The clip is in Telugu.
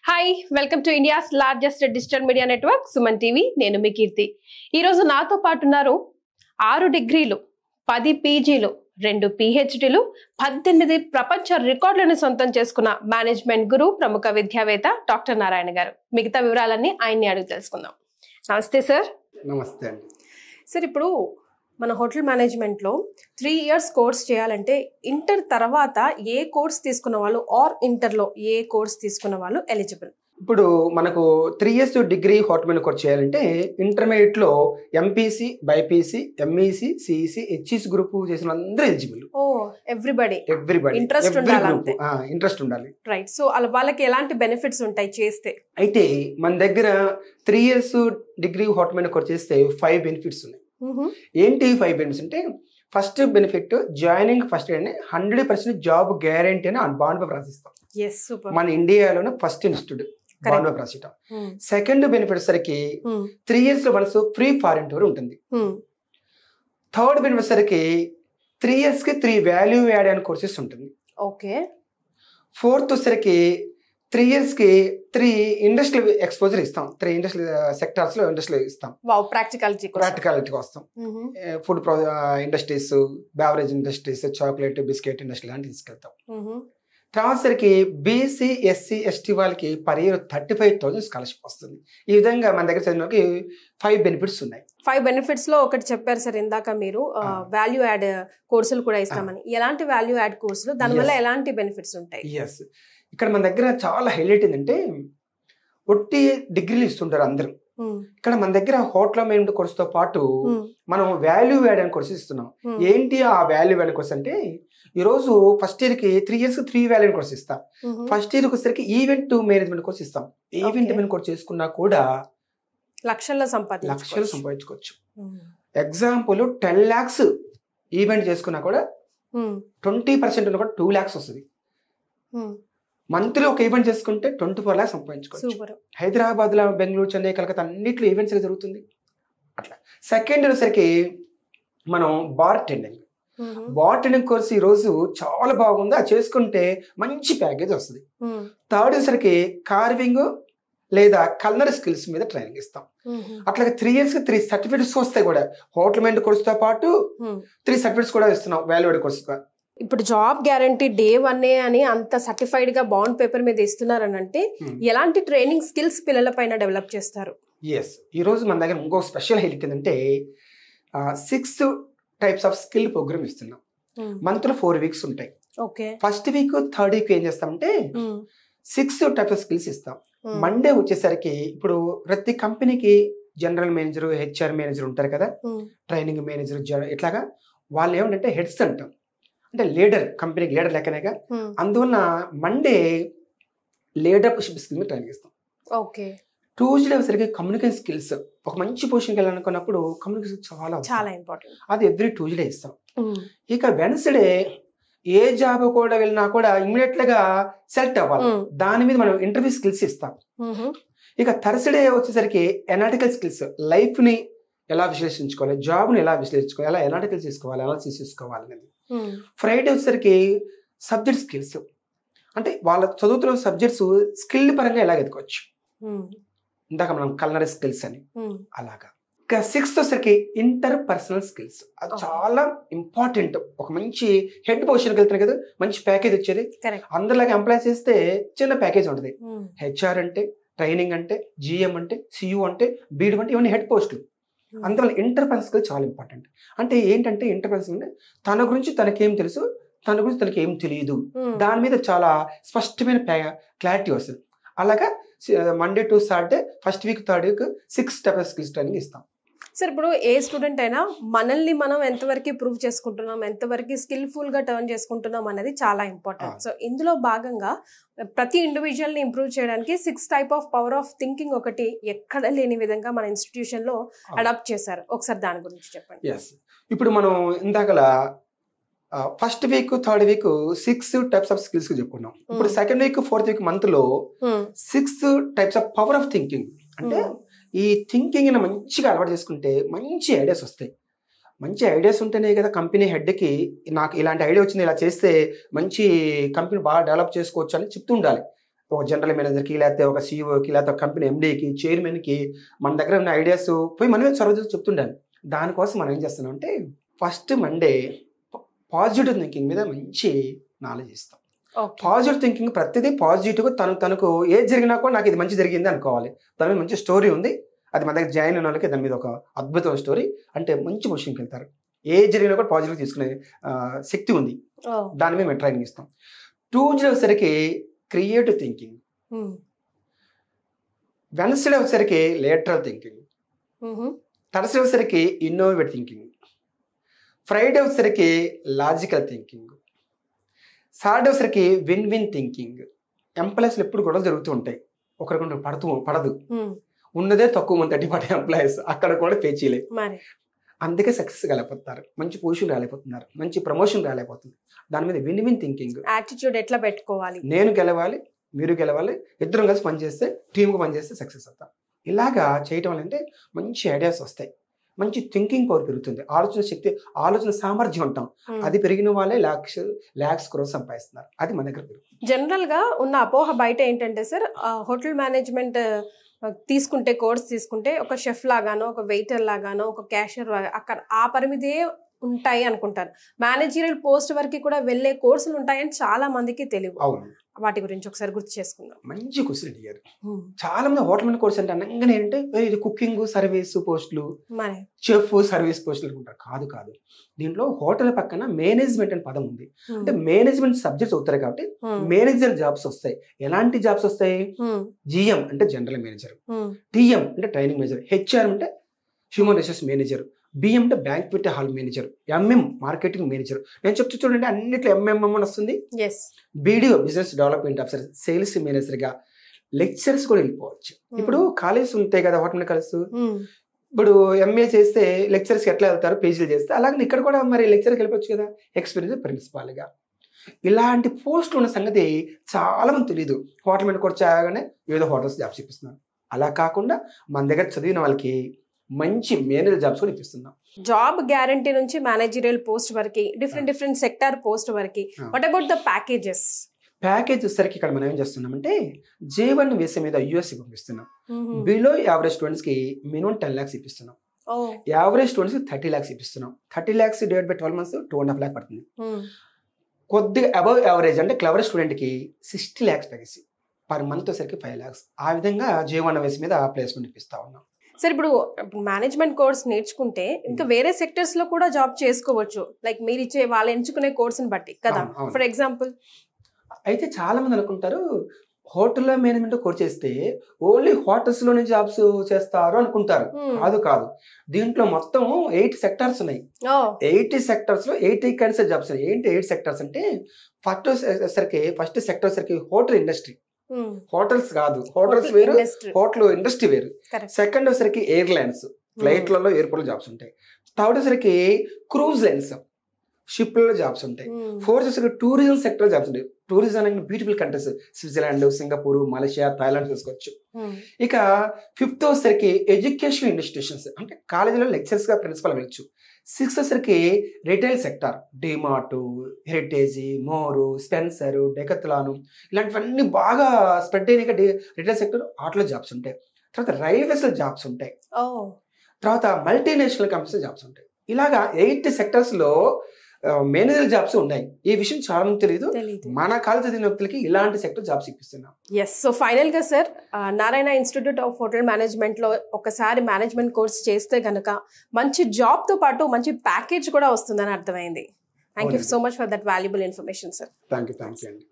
Hi welcome to India's largest digital media network Suman TV నేను మీ కీర్తి ఈరోజు నాతో పాటు ఉన్నారు ఆరు డిగ్రీలు పది పీజీలు రెండు పిహెచ్డీలు పద్దెనిమిది ప్రపంచ రికార్డులను సొంతం చేసుకున్న మేనేజ్మెంట్ గురు ప్రముఖ విద్యావేత్త డాక్టర్ నారాయణ గారు మిగతా వివరాలన్నీ ఆయన్ని అడిగి తెలుసుకుందాం నమస్తే సార్ నమస్తే అండి సార్ ఇప్పుడు మన హోటల్ మేనేజ్మెంట్లో త్రీ ఇయర్స్ కోర్స్ చేయాలంటే ఇంటర్ తర్వాత ఏ కోర్స్ తీసుకున్న వాళ్ళు ఆర్ ఇంటర్లో ఏ కోర్స్ తీసుకున్న వాళ్ళు ఎలిజిబుల్ ఇప్పుడు మనకు three years degree hotel course చేయాలంటే ఇంటర్మీడియట్ లో MPC BiPC MEC CEC HEC group చేసిన అందరూ ఎలిజిబుల్ ఓ ఎవ్రీబడి ఎవ్రీబడి Interest ఉండాలి అంతే. ఇంట్రెస్ట్ ఉండాలి రైట్ సో అలా వాళ్ళకి ఎలాంటి బెనిఫిట్స్ ఉంటాయి చేస్తే అయితే మన దగ్గర three years degree hotel course చేస్తే ఫైవ్ బెనిఫిట్స్ ఉన్నాయి ఏంటి ఫైవ్ బెనిఫిట్స్ అంటే ఫస్ట్ బెనిఫిట్ జాయినింగ్ ఫస్ట్ అని హండ్రెడ్ పర్సెంట్ జాబ్ గ్యారంటీ అని బాండ్ పేపర్ రాసిస్తాం ఎస్ సూపర్ మన ఇండియాలోనే ఫస్ట్ ఇన్స్టిట్యూట్ బాండ్ పేపర్ రాసిస్తాం సెకండ్ బెనిఫిట్ సరికి త్రీ ఇయర్స్ లో వన్స్ ఫ్రీ ఫారెన్ టూర్ ఉంటుంది థర్డ్ బెనిఫిట్ సరికి త్రీ ఇయర్స్ కి త్రీ వాల్యూ యాడ్ అని కోర్సెస్ ఉంటుంది ఓకే ఫోర్త్ సరికి త్రీ ఇయర్స్ కి త్రీ ఇండస్ట్రియల్ ఎక్స్పోజర్ ఇస్తాం త్రీ ఇండస్ట్రియల్ సెక్టార్స్ లో ఇండస్ట్రియల్ ఇస్తాం వావ్ ప్రాక్టికాలిటీ ప్రాక్టికాలిటీకి వస్తాం food industries beverage industries chocolate biscuit industry లాంటి తీసుకెళ్తాం తర్వాత సరికి బీసీ ఎస్సీ ఎస్టీ వాళ్ళకి per year thirty five thousand scholarship వస్తుంది ఈ విధంగా మన దగ్గర చదివిన వాళ్ళకి ఫైవ్ బెనిఫిట్స్ ఉన్నాయి ఫైవ్ బెనిఫిట్స్ లో ఒకటి చెప్పారు సార్ ఇందాక మీరు ఆ. వాల్యూ యాడ్ కోర్సులు కూడా ఇస్తామని ఎలాంటి వాల్యూ యాడ్ కోర్సులు దానివల్ల Yes. ఎలాంటి బెనిఫిట్స్ ఉంటాయి ఎస్ ఇక్కడ మన దగ్గర చాలా హైలైట్ ఏంటంటే ఒట్టి డిగ్రీలు ఇస్తుంటారు అందరూ Hmm. ఇక్కడ మన దగ్గర హోటల్ మేనేజ్మెంట్ కోర్సుతో పాటు Hmm. మనం వాల్యూ యాడ్ అని కోర్సు ఇస్తున్నాం Hmm. ఏంటి ఆ వాల్యూ యాడ్ కోర్స్ అంటే ఈ రోజు ఫస్ట్ ఇయర్ కి three years three value course ఇస్తాం Mhm. ఫస్ట్ ఇయర్ వచ్చేసరికి ఈవెంట్ మేనేజ్మెంట్ కోర్స్ ఇస్తాం ఈవెంట్ Okay. మేనేజ్మెంట్ కోర్స్ చేసుకున్నా కూడా లక్షల్లో లక్షలు సంపాదించుకోవచ్చు సంపాదించుకోవచ్చు Hmm. Example ten lakhs event చేసుకున్నా కూడా Hmm. ట్వంటీ పర్సెంట్ ఉన్నా కూడా టూ ల్యాక్స్ వస్తుంది Hmm. మంత్లీ ఒక ఈవెంట్ చేసుకుంటే ట్వంటీ ఫోర్ ల్యాక్స్ సంపాదించుకోవచ్చు సూపర్ హైదరాబాద్ లో బెంగళూరు చెన్నై కలకత్తా అన్నిట్లో ఈవెంట్స్ జరుగుతుంది అట్లా సెకండ్ వచ్చేసరికి మనం bartending Mhm. Bartending course ఈ రోజు చాలా బాగుంది అది చేసుకుంటే మంచి ప్యాకేజ్ వస్తుంది Hmm. థర్డ్ వచ్చేసరికి కార్వింగ్ లేదా కలర్ స్కిల్స్ మీద ట్రైనింగ్ ఇస్తాం Mhm. అట్లాగే త్రీ ఇయర్స్ త్రీ సర్టిఫికేట్స్ వస్తాయి కూడా హోటల్ మెంట్ కోర్సుతో పాటు Hmm. త్రీ సర్టిఫికేట్స్ కూడా ఇస్తున్నాం వాల్యూడ్ కోర్స్ ఇప్పుడు జాబ్ గ్యారంటీ డే వన్ అని అంత సర్టిఫైడ్ గా బాండ్ పేపర్ మీద ఇస్తున్నారని అంటే ఎలాంటి ట్రైనింగ్ స్కిల్స్ పిల్లల పైన డెవలప్ చేస్తారు ఎస్ ఈ రోజు మన దగ్గర ఇంకో స్పెషల్ హైలైట్ ఏంటంటే six types of skill programme ఇస్తున్నాం మంత్ లో ఫోర్ వీక్స్ ఉంటాయి okay first week third week ఏం చేస్తామంటే సిక్స్ టైప్స్ ఆఫ్ స్కిల్స్ ఇస్తాం మండే వచ్చేసరికి ఇప్పుడు ప్రతి కంపెనీకి జనరల్ మేనేజర్ హెచ్ఆర్ మేనేజర్ ఉంటారు కదా ట్రైనింగ్ మేనేజర్ ఇట్లాగా వాళ్ళు ఏమంటే హెడ్స్ అంటాం అంటే లీడర్ కంపెనీకి లీడర్ లెక్కనేగా అందువల్ల మండే లీడర్షిప్ స్కిల్ మీద ట్రైనింగ్ ఇస్తాం ఓకే ట్యూస్డే వచ్చేసరికి కమ్యూనికేషన్ స్కిల్స్ ఒక మంచి పొజిషన్కి వెళ్ళాలనుకున్నప్పుడు కమ్యూనికేషన్ చాలా అవసరం. చాలా ఇంపార్టెంట్ అది ఎవ్రీ ట్యూస్డే ఇస్తాం ఇక వెన్స్డే ఏ జాబ్ కూడా వెళ్ళినా కూడా ఇమ్మీడియట్ గా సెలెక్ట్ అవ్వాలి దాని మీద మనం ఇంటర్వ్యూ స్కిల్స్ ఇస్తాం ఇక థర్స్డే వచ్చేసరికి ఎనాలిటికల్ స్కిల్స్ లైఫ్ ని ఎలా విశ్లేషించుకోవాలి జాబ్ ని ఎలా విశ్లేషించుకోవాలి ఎలా ఎనాలిటికల్ చేసుకోవాలి అనాలిసిస్ చేసుకోవాలి అనేది ఫ్రైడే వచ్చేసరికి సబ్జెక్ట్ స్కిల్స్ అంటే వాళ్ళ చదువుతున్న సబ్జెక్ట్స్ స్కిల్ పరంగా ఎలా ఎదుకోవచ్చు ఇందాక మనం కలనరీ స్కిల్స్ అని అలాగా ఇక సిక్స్త్ వచ్చేసరికి ఇంటర్ పర్సనల్ స్కిల్స్ అది Oh. చాలా ఇంపార్టెంట్ ఒక మంచి హెడ్ పొజిషన్కి వెళ్తున్నాయి కదా మంచి ప్యాకేజ్ వచ్చేది కరెక్ట్ అందరిలాగా ఎంప్లాయ్ చేస్తే చిన్న ప్యాకేజ్ ఉంటుంది హెచ్ఆర్ అంటే ట్రైనింగ్ అంటే జిఎం అంటే సియు అంటే బీడ్ అంటే ఇవన్నీ హెడ్ పోస్టులు అందువల్ల ఇంటర్ పర్సనల్ స్కిల్ చాలా ఇంపార్టెంట్ అంటే ఏంటంటే ఇంటర్ పర్సనల్ అంటే తన గురించి తనకేం తెలుసు తన గురించి తనకి ఏం తెలియదు దాని మీద చాలా స్పష్టమైన క్లారిటీ వస్తుంది అలాగా Monday to Saturday first week third week six step skills training ఇస్తాం సార్ ఇప్పుడు ఏ స్టూడెంట్ అయినా మనల్ని మనం ఎంతవరకు ప్రూవ్ చేసుకుంటున్నాం ఎంతవరకు స్కిల్ఫుల్ గా టర్న్ చేసుకుంటున్నాం అనేది చాలా ఇంపార్టెంట్ Ah. సో ఇందులో భాగంగా ప్రతి ఇండివిజువల్ ని ఇంప్రూవ్ చేయడానికి six type of power of thinking ఒకటి ఎక్కడ లేని విధంగా మన ఇన్స్టిట్యూషన్ లో అడాప్ట్ చేశారు ఒకసారి దాని గురించి చెప్పండి ఎస్ ఇప్పుడు మనం ఇందాకలా first week third week six types of skills చెప్పుకున్నాం ఇప్పుడు Hmm. Second week fourth week month లో six types of power of thinking అంటే ఈ థింకింగ్ మంచిగా అలవాటు చేసుకుంటే మంచి ఐడియాస్ వస్తాయి మంచి ఐడియాస్ ఉంటేనే కదా కంపెనీ హెడ్కి నాకు ఇలాంటి ఐడియా వచ్చింది ఇలా చేస్తే మంచి కంపెనీ బాగా డెవలప్ చేసుకోవచ్చు అని చెప్తూ ఉండాలి ఒక జనరల్ మేనేజర్కి లేకపోతే ఒక సీఈఓకి లేకపోతే ఒక కంపెనీ ఎండీకి చైర్మన్కి మన దగ్గర ఉన్న ఐడియాస్ పోయి మనమే చొరవ చెప్తుండాలి దానికోసం మనం ఏం చేస్తున్నాం అంటే ఫస్ట్ మండే పాజిటివ్ థింకింగ్ మీద మంచి నాలెడ్జ్ ఇస్తాం ఓకే పాజిటివ్ థింకింగ్ ప్రతిదీ పాజిటివ్గా తను తనకు ఏది జరిగినా కూడా నాకు ఇది మంచి జరిగింది అనుకోవాలి దాని మీద మంచి స్టోరీ ఉంది అది మన దగ్గర జాయిన్ అయిన వాళ్ళకి దాని మీద ఒక అద్భుతమైన స్టోరీ అంటే మంచి పొజిషన్కి వెళ్తారు ఏ జరిగినా కూడా పాజిటివ్ తీసుకునే ఆ, శక్తి ఉంది ఓ దాని మీద మేము ట్రైనింగ్ ఇస్తాం టూ వచ్చేసరికి క్రియేటివ్ థింకింగ్ ఉమ్. వెనస్డే వచ్చేసరికి లేటరల్ థింకింగ్ మ్హూ. థర్స్డే వచ్చేసరికి ఇన్నోవేట్ థింకింగ్ ఫ్రైడే వచ్చేసరికి లాజికల్ థింకింగ్ సాటర్డే వచ్చేసరికి విన్ విన్ థింకింగ్ ఎంప్లాయీస్లో ఎప్పుడు గొడవలు జరుగుతూ ఉంటాయి ఒకరికొకరు పడుతూ పడదు ఉమ్. ఉన్నదే తక్కువ మంది థర్టీ ఎంప్లాయీస్ అక్కడ కూడా పే చేయలేదు మరి అందుకే సక్సెస్ కాలేకపోతున్నారు మంచి పొజిషన్ రాలేకపోతున్నారు మంచి ప్రమోషన్ రాలేకపోతుంది దాని మీద విన్ విన్ థింకింగ్ యాటిట్యూడ్ ఎట్లా పెట్టుకోవాలి నేను గెలవాలి మీరు గెలవాలి ఇద్దరం కలిసి పనిచేస్తే టీంకి పనిచేస్తే సక్సెస్ అవుతాం ఇలాగా చేయటం వల్ల అంటే మంచి ఐడియాస్ వస్తాయి మంచి థింకింగ్ పవర్ పెరుగుతుంది ఆలోచన శక్తి ఆలోచన సామర్థ్యం ఉంటాం ఉమ్. అది పెరిగిన వాళ్ళే లాక్స్ ల్యాక్స్ క్రోస్ సంపాదిస్తున్నారు అది మన దగ్గర పెరుగుతుంది జనరల్ గా ఉన్న అపోహ బయట ఏంటంటే సార్ హోటల్ మేనేజ్మెంట్ తీసుకుంటే కోర్స్ తీసుకుంటే ఒక షెఫ్ లాగానో ఒక వెయిటర్ లాగానో ఒక క్యాషియర్ అక్కడ ఆ పరిమితే ఉంటాయి అనుకుంటారు మేనేజరియల్ పోస్ట్ వరకు కూడా వెళ్ళే కోర్సులు ఉంటాయని చాలా మందికి తెలియదు అవును వాటి గురించి ఒకసారి గుర్తు చేసుకుందాం మంచి క్వశ్చన్ అడిగారు చాలా మంది హోటల్ మీద కోర్స్ అంటే అనగానే ఏంటంటే "ఏ, ఇది కుకింగ్ సర్వీస్ పోస్టులు మరి చెఫ్ సర్వీస్ పోస్టులు అనుకుంటారు కాదు కాదు దీంట్లో హోటల్ పక్కన మేనేజ్మెంట్ అనే పదం ఉంది అంటే మేనేజ్మెంట్ సబ్జెక్ట్స్ అవుతారు కాబట్టి మేనేజర్ జాబ్స్ వస్తాయి ఎలాంటి జాబ్స్ వస్తాయి జిఎం అంటే జనరల్ మేనేజర్ టిఎం అంటే ట్రైనింగ్ మేనేజర్ హెచ్ఆర్ అంటే హ్యూమన్ రిసోర్స్ మేనేజర్ బిఎం అంటే bank hall manager MM marketing manager నేను చెప్తూ చూడండి అన్నిట్లో ఎంఎంఎం అని వస్తుంది yes BDO business development officer sales మేనేజర్గా లెక్చర్స్ కూడా వెళ్ళిపోవచ్చు ఇప్పుడు కాలేజెస్ ఉంటాయి కదా హోటల్ కాలేజ్ ఇప్పుడు ఎంఏ చేస్తే లెక్చర్స్కి ఎట్లా వెళ్తారు పేజీలు చేస్తే అలాగే ఇక్కడ కూడా మరి లెక్చర్కి వెళ్ళిపోవచ్చు కదా ఎక్స్పీరియన్స్ ప్రిన్సిపాల్గా ఇలాంటి పోస్టులు ఉన్న సంగతి చాలా మంది తెలియదు హోటల్ మీద కూడా చేయగానే వివిధ హోటల్స్ జాబ్స్ ఇప్పిస్తున్నాం అలా కాకుండా మన దగ్గర చదివిన వాళ్ళకి మంచి మేనేజర్ జాబ్స్ కూడా ఇప్పిస్తున్నాం జాబ్ గ్యారంటీ నుంచి మేనేజరియల్ పోస్ట్ వరకు డిఫరెంట్ డిఫరెంట్ సెక్టార్ పోస్ట్ వరకు Ah. What about the packages package వచ్చేసరికి ఇక్కడ మనం ఏం చేస్తున్నామంటే జే వన్ వేసే మీద యూఎస్కి పంపిస్తున్నాం బిలో యావరేజ్ స్టూడెంట్స్కి మినిమం టెన్ ల్యాక్స్ ఇప్పిస్తున్నాం ఓ యావరేజ్ స్టూడెంట్స్కి థర్టీ ల్యాక్స్ ఇప్పిస్తున్నాం thirty lakhs divide by twelve months two and half lakh పడుతుంది కొద్దిగా అబవ్ యావరేజ్ అంటే క్లవర్ స్టూడెంట్కి sixty lakhs package per month వచ్చేసరికి ఫైవ్ ల్యాక్స్ ఆ విధంగా జే వన్ వేస్ మీద ప్లేస్మెంట్ ఇప్పిస్తా ఉన్నాం సార్ ఇప్పుడు మేనేజ్మెంట్ కోర్స్ నేర్చుకుంటే ఇంకా వేరే సెక్టర్స్ లో కూడా జాబ్ చేసుకోవచ్చు లైక్ మీరు ఇచ్చే వాళ్ళు ఎంచుకునే కోర్సుని బట్టి కదా అవును, అవును. ఫర్ ఎగ్జాంపుల్ అయితే చాలా మంది అనుకుంటారు హోటల్లో మేనేజ్మెంట్ కోర్స్ చేస్తే ఓన్లీ హోటల్స్ లోనే జాబ్స్ చేస్తారు అనుకుంటారు కాదు కాదు దీంట్లో మొత్తం ఎయిట్ సెక్టార్స్ ఉన్నాయి ఓ ఎయిటీ సెక్టర్స్ లో ఎయిటీ కైండ్స్ ఆఫ్ జాబ్స్ ఉన్నాయి ఏంటి ఎయిట్ సెక్టర్స్ అంటే ఫస్ట్ సరికి ఫస్ట్ సెక్టర్ సరికి హోటల్ ఇండస్ట్రీ హోటల్స్ కాదు హోటల్స్ వేరు హోటల్ ఇండస్ట్రీ వేరు కరెక్ట్ సెకండ్ వచ్చరికి ఎయిర్లైన్స్ ఫ్లైట్లలో ఎయిర్పోర్ట్ జాబ్స్ ఉంటాయి థర్డ్ వచ్చరికి క్రూజ్ లైన్స్ షిప్లలో జాబ్స్ ఉంటాయి ఫోర్త్ వచ్చరికి టూరిజం సెక్టర్ జాబ్స్ ఉంటాయి టూరిజం అనేది beautiful countries Switzerland Singapore Malaysia Thailand చూసుకోవచ్చు ఇక ఫిఫ్త్ వచ్చరికి ఎడ్యుకేషన్ ఇన్స్టిట్యూషన్స్ అంటే కాలేజీలో లెక్చర్స్ గా ప్రిన్సిపల్ వెళ్ళచ్చు సిక్స్త్ వచ్చరికి retail sector DMart Heritage More Spencer Decathlon ఇలాంటివన్నీ బాగా స్ప్రెడ్ అయినాక రిటైల్ సెక్టర్ ఆటలో జాబ్స్ ఉంటాయి తర్వాత రైల్వేస్ జాబ్స్ ఉంటాయి ఓ తర్వాత మల్టీనేషనల్ కంపెనీస్ జాబ్స్ ఉంటాయి ఇలాగా ఎయిట్ సెక్టర్స్ లో మేనేజర్ జాబ్స్ ఉన్నాయి ఈ విషయం చాలా మంది తెలియదు తెలీదు మన కాలేజ్ చదివిన వ్యక్తులకి ఇలాంటి సెక్టర్ జాబ్స్ ఇప్పిస్తున్నాం ఎస్ సో ఫైనల్ గా sir Narayana Institute of Hotel Management లో ఒకసారి మేనేజ్మెంట్ కోర్స్ చేస్తే గనక మంచి జాబ్ తో పాటు మంచి ప్యాకేజ్ కూడా వస్తుందని అర్థమైంది థ్యాంక్ యూ అవునండి. So much for that valuable information sir thank you thank you అండి